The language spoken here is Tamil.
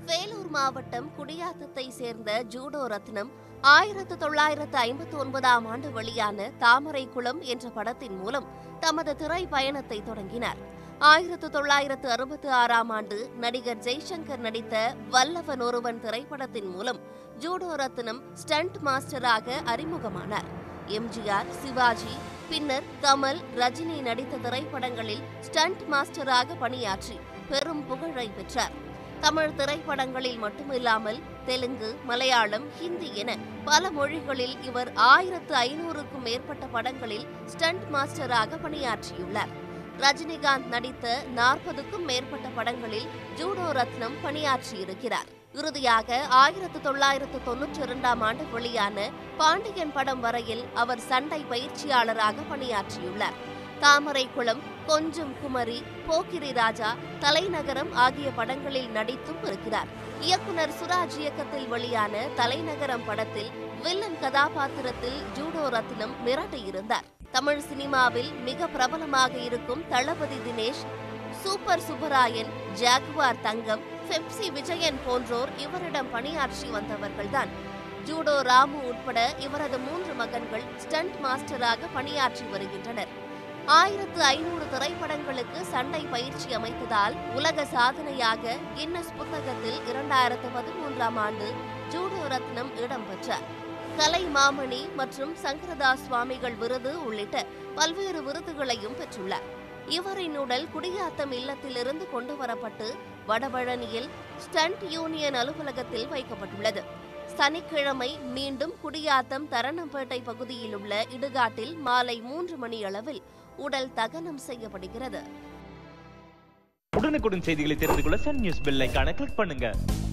வேலூர் மாவட்டம் குடியாத்தத்தை சேர்ந்த ஜூடோ ரத்னம் ஆயிரத்து தொள்ளாயிரத்து ஐம்பத்தி ஒன்பதாம் ஆண்டு வெளியான தாமரைக்குளம் என்ற படத்தின் மூலம் தமது திரை பயணத்தை தொடங்கினார் ஆயிரத்து தொள்ளாயிரத்து அறுபத்தி ஆறாம் ஆண்டு நடிகர் ஜெய்சங்கர் நடித்த வல்லவன் ஒருவன் திரைப்படத்தின் மூலம் ஜூடோ ரத்னம் ஸ்டண்ட் மாஸ்டராக அறிமுகமானார் எம்ஜிஆர் சிவாஜி பின்னர் கமல் ரஜினி நடித்த திரைப்படங்களில் ஸ்டண்ட் மாஸ்டராக பணியாற்றி பெரும் புகழை பெற்றார் தமிழ் திரைப்படங்களில் மட்டுமில்லாமல் தெலுங்கு மலையாளம் ஹிந்தி என பல மொழிகளில் இவர் ஆயிரத்து ஐநூறுக்கும் மேற்பட்ட படங்களில் ஸ்டண்ட் மாஸ்டராக பணியாற்றியுள்ளார் ரஜினிகாந்த் நடித்த நாற்பதுக்கும் மேற்பட்ட படங்களில் ஜூடோ ரத்னம் பணியாற்றியிருக்கிறார் இறுதியாக ஆயிரத்து தொள்ளாயிரத்து தொன்னூற்றி இரண்டாம் ஆண்டு வெளியான பாண்டியன் படம் வரையில் அவர் சண்டை பயிற்சியாளராக பணியாற்றியுள்ளார் தாமரைக்குளம் கொஞ்சம் குமரி போக்கிரி ராஜா தலைநகரம் ஆகிய படங்களில் நடித்தும் இருக்கிறார் இயக்குனர் சுராஜ் இயக்கத்தில் வெளியான தலைநகரம் படத்தில் வில்லன் கதாபாத்திரத்தில் ஜூடோ ரத்னம் மிரட்டியிருந்தார் தமிழ் சினிமாவில் மிக பிரபலமாக இருக்கும் Thalapathi Dinesh super Subbarayan Jaguar Thangam Pepsi Vijayan போன்றோர் இவரிடம் பணியாற்றி வந்தவர்கள்தான் ஜூடோ ராமு உட்பட இவரது மூன்று மகன்கள் ஸ்டண்ட் மாஸ்டராக பணியாற்றி வருகின்றனர் ஆயிரத்து ஐநூறு திரைப்படங்களுக்கு சண்டை பயிற்சி அமைத்ததால் உலக சாதனையாக கின்னஸ் புத்தகத்தில் இரண்டாயிரத்து பதிமூன்றாம் ஆண்டு ஜூடோ ரத்னம் இடம்பெற்றார் கலை மாமணி மற்றும் சங்கரதாஸ் சுவாமிகள் விருது உள்ளிட்ட பல்வேறு விருதுகளையும் பெற்றுள்ளார் இவரின் உடல் குடியாத்தம் இல்லத்திலிருந்து கொண்டு வரப்பட்டு வடபழனியில் ஸ்டண்ட் யூனியன் அலுவலகத்தில் வைக்கப்பட்டுள்ளது சனிக்கிழமை மீண்டும் குடியாத்தம் தரணம்பேட்டை பகுதியில் உள்ள இடுகாட்டில் மாலை மூன்று மணி அளவில் உடல் தகனம் செய்யப்படுகிறது உடனுக்குடன் செய்திகளை தெரிந்து கொள்ள சன் நியூஸ் பெல் ஐகானை கிளிக் பண்ணுங்க